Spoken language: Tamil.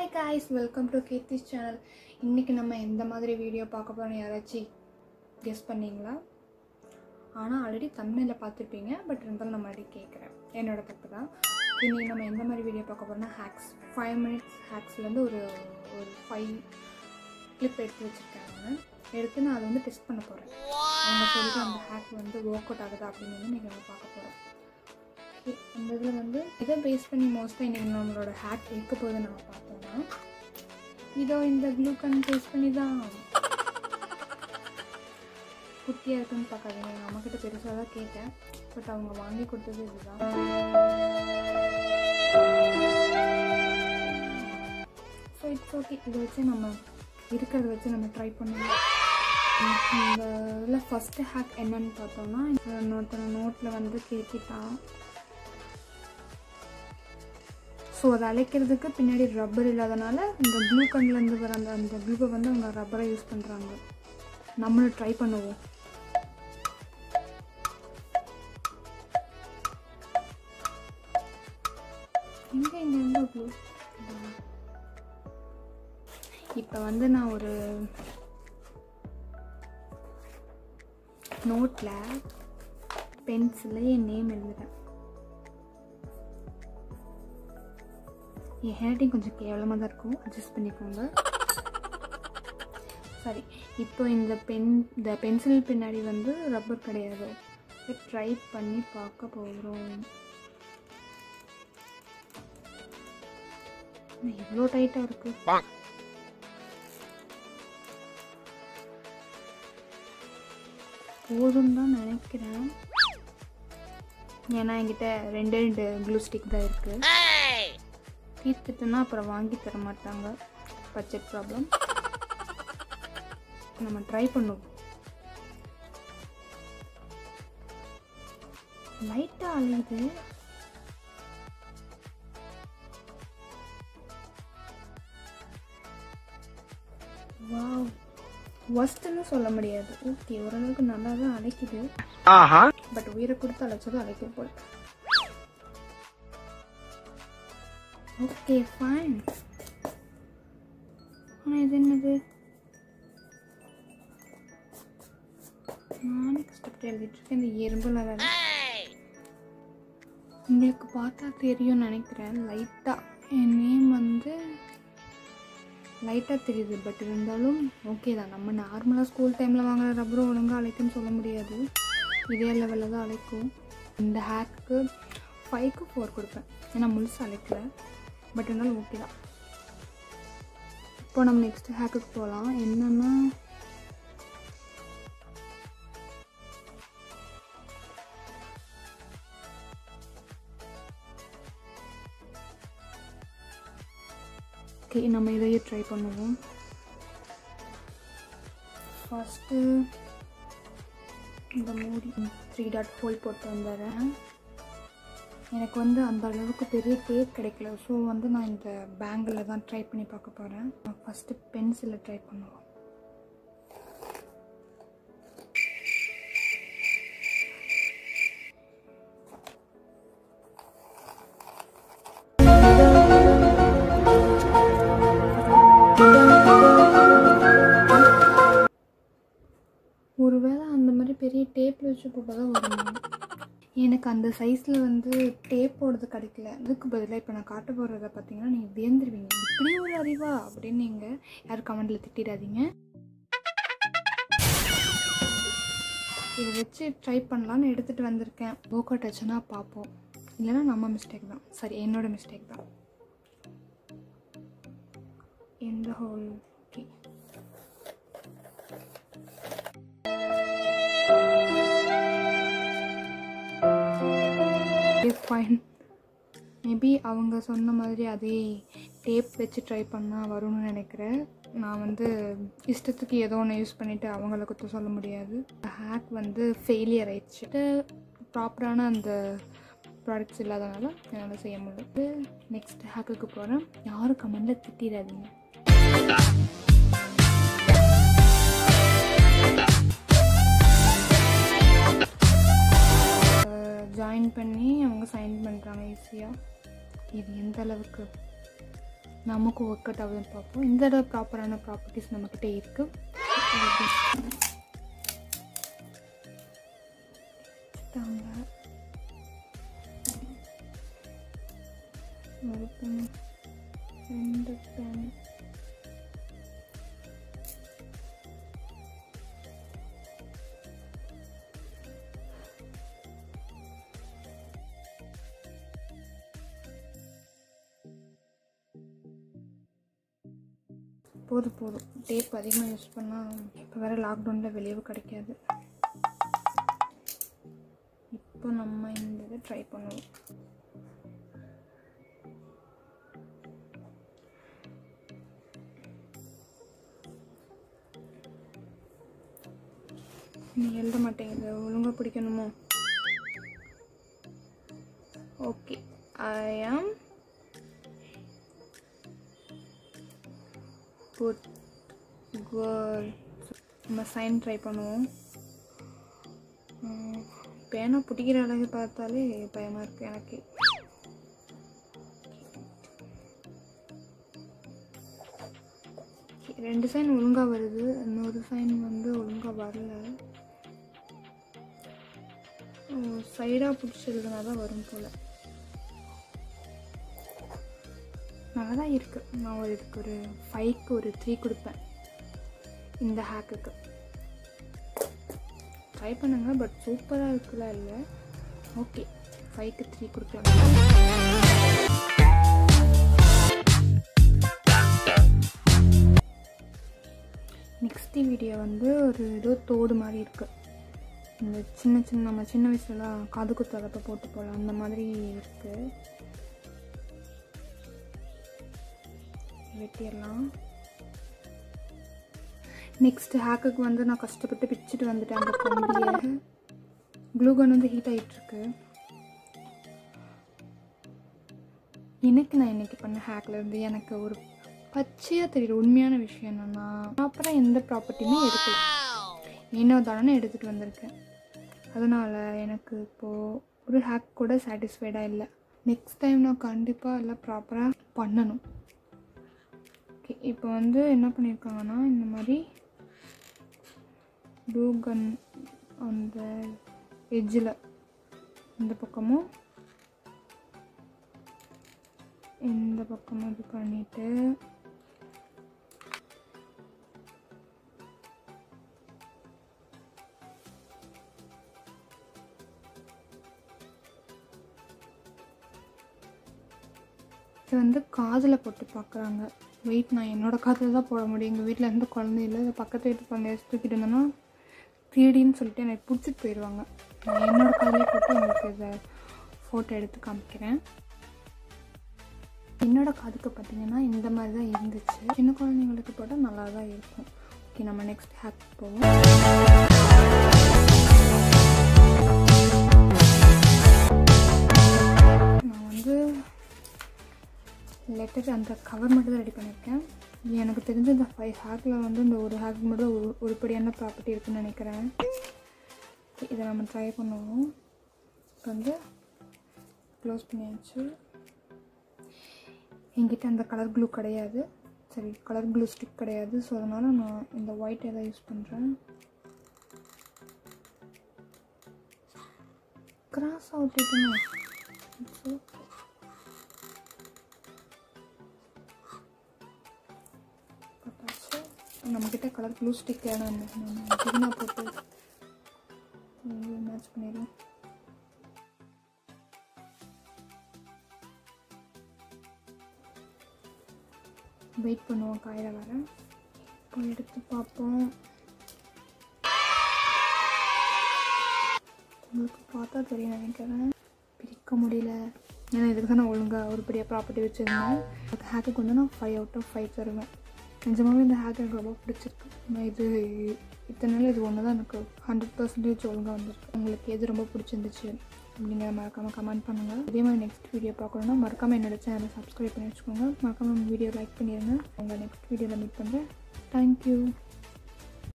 hi guys welcome to Keerthi's channel இன்றைக்கி நம்ம எந்த மாதிரி வீடியோ பார்க்க போகிறோம் யாராச்சும் கெஸ் பண்ணீங்களா ஆனால் ஆல்ரெடி தமிழில் பார்த்துருப்பீங்க பட் இருந்தாலும் நான் மறுபடியும் கேட்குறேன் என்னோட தப்பு தான் இன்றைக்கி நம்ம எந்த மாதிரி வீடியோ பார்க்க போகிறோம்னா ஹேக்ஸ் ஃபைவ் மினிட்ஸ் ஹேக்ஸ்லேருந்து ஒரு ஒரு ஃபைவ் கிளிப் எடுத்து வச்சுருக்காங்க எடுத்து நான் அதை வந்து டெஸ்ட் பண்ண போகிறேன் அவங்க சொல்லிட்டு அந்த ஹேக் வந்து ஒர்க் அவுட் ஆகுதா அப்படின்னு வந்து நீங்கள் நம்ம பார்க்க போகிறோம் இந்த இதில் வந்து இதை பேஸ் பண்ணி மோஸ்ட்டாக இன்றைக்கி நம்மளோட ஹேக் இருக்க போது நம்ம பார்த்தோம்னா இதோ இந்த ப்ளூ கன் பேஸ் பண்ணி தான் குட்டியாக இருக்குன்னு பார்க்காதீங்க எங்கள் அம்மாக்கிட்ட பெருசாக தான் கேட்டேன் பட் அவங்க வாங்கி கொடுத்தது இதுதான் ஸோ இட்ஸ் ஓகே இதை வச்சு நம்ம இருக்கிறத வச்சு நம்ம ட்ரை பண்ணுவோம் இந்த இதில் ஃபஸ்ட்டு ஹேக் என்னன்னு பார்த்தோம்னா இன்னொருத்தன நோட்டில் வந்து கேட்கிட்டான் ஸோ அதை அழைக்கிறதுக்கு பின்னாடி ரப்பர் இல்லாதனால இந்த ப்ளூ கன்லேருந்து வர அந்த அந்த ப்ளூவை வந்து அவங்க ரப்பரை யூஸ் பண்ணுறாங்க நம்மளும் ட்ரை பண்ணுவோம் எங்கே இங்கே எந்த ப்ளூ இப்போ வந்து நான் ஒரு நோட்டில் பென்சிலில் என் நேம் எழுதுறேன் என் ஹேண்ட்ரைட்டிங் கொஞ்சம் கேவலமாக தான் இருக்கும் அட்ஜஸ்ட் பண்ணிக்கோங்க சரி இப்போ இந்த பென் இந்த பென்சில் பின்னாடி வந்து ரப்பர் கிடையாது ட்ரை பண்ணி பார்க்க போகிறோம் எவ்வளோ டைட்டாக இருக்கு போதும் தான் நினைக்கிறேன் ஏன்னா என்கிட்ட ரெண்டு ரெண்டு க்ளூ ஸ்டிக் தான் இருக்குது தீர்த்துட்டுனா அப்புறம் வாங்கி தர மாட்டாங்க பட்ஜெட் ப்ராப்ளம் நம்ம ட்ரை பண்ணுவோம் லைட்டாக அலையுது வாவ் ஒஸ்ட்டுன்னு சொல்ல முடியாது ஓகே ஓரளவுக்கு நல்லா தான் அழைக்குது பட் உயிரை கொடுத்து அழைச்சதும் அழைக்க போல ஓகே ஃபைன் ஆனால் இது என்னது நானே கஷ்டப்பட்டு எழுதிட்டுருக்கேன் இந்த எறும்புல வேறு உங்களுக்கு பார்த்தா தெரியும்னு நினைக்கிறேன் லைட்டாக என் நேம் வந்து லைட்டாக தெரியுது பட் இருந்தாலும் ஓகே தான் நம்ம நார்மலாக ஸ்கூல் டைமில் வாங்குற ரப்பரும் ஒழுங்காக அழைக்குன்னு சொல்ல முடியாது இதே லெவலில் தான் அழைக்கும் இந்த ஹேக்கு ஃபைவ்க்கு ஃபோர் கொடுப்பேன் ஏன்னா முழுசு அழைக்கல பட் இருந்தாலும் ஓகே தான் இப்போ நம்ம நெக்ஸ்ட் ஹேக்குக்கு போகலாம் என்னென்னா ஓகே நம்ம இதையே ட்ரை பண்ணுவோம் ஃபஸ்ட்டு இந்த மூடி த்ரீ டாட் ஹோல் போட்டு வந்துடுறேன் எனக்கு வந்து அந்த அளவுக்கு பெரிய டேப் கிடைக்கல ஸோ வந்து நான் இந்த பேங்கில் தான் ட்ரை பண்ணி பார்க்க போகிறேன் ஃபஸ்ட்டு பென்சிலில் ட்ரை பண்ணுவோம் ஒருவேளை அந்த மாதிரி பெரிய டேப்பில் வச்சு போட்டால் தான் வரும் எனக்கு அந்த சைஸில் வந்து டேப் போடுறது கிடைக்கல அதுக்கு பதிலாக இப்போ நான் காட்ட போகிறத பார்த்தீங்கன்னா நீங்கள் வியந்துருவீங்க இப்படி ஒரு அறிவா அப்படின்னு நீங்கள் யாரும் கமெண்டில் திட்டிடாதீங்க இதை வச்சு ட்ரை பண்ணலான்னு எடுத்துகிட்டு வந்திருக்கேன் ஒர்க் அவுட் ஆச்சுன்னா பார்ப்போம் இல்லைன்னா நம்ம மிஸ்டேக் தான் சரி என்னோட மிஸ்டேக் தான் எந்த ஹோல் ஓகே ஃபைன் மேபி அவங்க சொன்ன மாதிரி அதே டேப் வச்சு ட்ரை பண்ணால் வரும்னு நினைக்கிறேன் நான் வந்து இஷ்டத்துக்கு ஏதோ ஒன்று யூஸ் பண்ணிவிட்டு அவங்கள குத்த சொல்ல முடியாது ஹேக் வந்து ஃபெயிலியர் ஆயிடுச்சு ப்ராப்பரான அந்த ப்ராடக்ட்ஸ் இல்லாதனால என்னால் செய்ய முடியாது நெக்ஸ்ட் ஹேக்குக்கு போகிறேன் யாரும் கமெண்டில் திட்டிடாதீங்க ஜாயின் பண்ணி அவங்க சைன் பண்ணுறாங்க ஈஸியாக இது எந்த அளவுக்கு நமக்கு ஒர்க் அவுட் ஆகுதுன்னு பார்ப்போம் இந்த தடவை ப்ராப்பரான ப்ராப்பர்ட்டிஸ் நம்மக்கிட்ட இருக்குது ஒரு பென் ரெண்டு பென் போதும் போதும் டேப் அதிகமாக யூஸ் பண்ணால் இப்போ வேறு லாக்டவுனில் வெளியவே கிடைக்காது இப்போ நம்ம இந்த இதை ட்ரை பண்ணுவோம் நீ எழுத மாட்டேங்குது ஒழுங்காக பிடிக்கணுமோ okay I am good girl நம்ம சைன் ட்ரை பண்ணுவோம் உம், பேனா பிடிக்கிற அழகு பார்த்தாலே பயமாக இருக்குது எனக்கு Okay, ரெண்டு சைன் ஒழுங்காக வருது இன்னொரு சைன் வந்து ஒழுங்காக வரல சைடாக பிடிச்சி எழுதுனா தான் வரும் போல் நல்லா தான் இருக்குது நான் ஒரு இதுக்கு ஒரு ஃபைவ்க்கு ஒரு த்ரீ கொடுப்பேன் இந்த ஹேக்குக்கு ட்ரை பண்ணுங்க பட் சூப்பராக இருக்குல்ல இல்லை ஓகே ஃபைவ்க்கு த்ரீ கொடுக்கலாம் நெக்ஸ்ட் வீடியோ வந்து ஒரு ஏதோ தோடு மாதிரி இருக்குது இந்த சின்ன சின்ன நம்ம சின்ன வயசுலலாம் காது குத்து அலப்பை போட்டு போகலாம் அந்த மாதிரி இருக்குது வெட்டிடலாம் நெக்ஸ்ட் ஹேக்குக்கு வந்து நான் கஷ்டப்பட்டு பிச்சுட்டு வந்துட்டேன் அந்த கம்பியை க்ளூகன் வந்து ஹீட் ஆகிட்டுருக்கு எனக்கு நான் இன்னைக்கு பண்ண ஹேக்கில் இருந்து எனக்கு ஒரு பச்சையாக தெரியுற உண்மையான விஷயம் என்னென்னா ப்ராப்பராக எந்த ப்ராப்பர்ட்டியுமே எடுக்கல ஏனோ தானே எடுத்துகிட்டு வந்திருக்கேன் அதனால் எனக்கு இப்போது ஒரு ஹேக் கூட சாட்டிஸ்ஃபைடாக இல்லை நெக்ஸ்ட் டைம் நான் கண்டிப்பாக எல்லாம் ப்ராப்பராக பண்ணணும் ஓகே இப்போ வந்து என்ன பண்ணியிருக்காங்கன்னா இந்த மாதிரி ப்ளூ கன் அந்த எட்ஜில் இந்த பக்கமும் இந்த பக்கமும் இது பண்ணிவிட்டு இது வந்து காதில் போட்டு பார்க்குறாங்க வெயிட் நான் என்னோடய காதில் தான் போட முடியும் எங்கள் வீட்டில் எந்த குழந்தையும் இல்லை இது பக்கத்து வீட்டு குழந்தைய தூக்கிட்டு இருந்தேன்னா த்ரீடின்னு சொல்லிட்டு எனக்கு பிடிச்சிட்டு போயிடுவாங்க நான் என்னோட காதிலே போட்டு உங்களுக்கு இதை ஃபோட்டோ எடுத்து காமிக்கிறேன் என்னோட காதுக்கு பார்த்தீங்கன்னா இந்த மாதிரி தான் இருந்துச்சு சின்ன குழந்தைங்களுக்கு போட்டால் நல்லா தான் இருக்கும் ஓகே நம்ம நெக்ஸ்ட் ஹேக் போவோம் நான் வந்து லெட்டர் அந்த கவர் மட்டும் தான் ரெடி பண்ணியிருக்கேன் எனக்கு தெரிஞ்ச இந்த ஃபைவ் ஹேக்கில் வந்து இந்த ஒரு ஹேக் மட்டும் ஒரு உருப்படியான ப்ராப்பர்ட்டி இருக்குன்னு நினைக்கிறேன் Okay, இதை நம்ம ட்ரை பண்ணுவோம் இப்போ வந்து க்ளோஸ் பண்ணியாச்சு என்கிட்ட அந்த கலர் க்ளூ கிடையாது சரி கலர் க்ளூ ஸ்டிக் கிடையாது ஸோ அதனால் நான் இந்த ஒயிட் எதை யூஸ் பண்ணுறேன் கிராஸ் அவுட்டிட்டுமா இட்ஸ் ஓகே பார்த்தாச்சு நம்மக்கிட்ட கலர் ப்ளூ ஸ்டிக் வேணும் நம்ம அதிகமாக போட்டு மேட்ச் பண்ணிடலாம் வெயிட் பண்ணுவோம் காயில வர இப்போ எடுத்து பார்ப்போம் உங்களுக்கு பார்த்தா தெரியும் நினைக்கிறேன் பிரிக்க முடியல ஏன்னா இதுக்கு தான் நான் ஒழுங்காக ஒரு பெரிய ப்ராப்பர்ட்டி வச்சுருந்தேன் அந்த ஹேக்குக்கு வந்து நான் ஃபைவ் அவுட் ஆஃப் ஃபைவ் தருவேன் நிஜமாவே இந்த ஹேக் எனக்கு ரொம்ப பிடிச்சிருக்கு நான் இது இத்தனை நாள் இது ஒன்று தான் எனக்கு ஹண்ட்ரட் பர்சன்டேஜ் ஒழுங்காக வந்திருக்கு உங்களுக்கு எது ரொம்ப பிடிச்சிருந்துச்சு அப்படிங்கிற மறக்காமல் கமெண்ட் பண்ணுங்கள் இதே மாதிரி நெக்ஸ்ட் வீடியோ பார்க்கணுன்னா மறக்காமல் என்னோட சேனலை சப்ஸ்கிரைப் பண்ணி வச்சுக்கோங்க மறக்காமல் வீடியோ லைக் பண்ணிடுங்க உங்களை நெக்ஸ்ட் வீடியோவில் மீட் பண்ணுறேன் தேங்க்யூ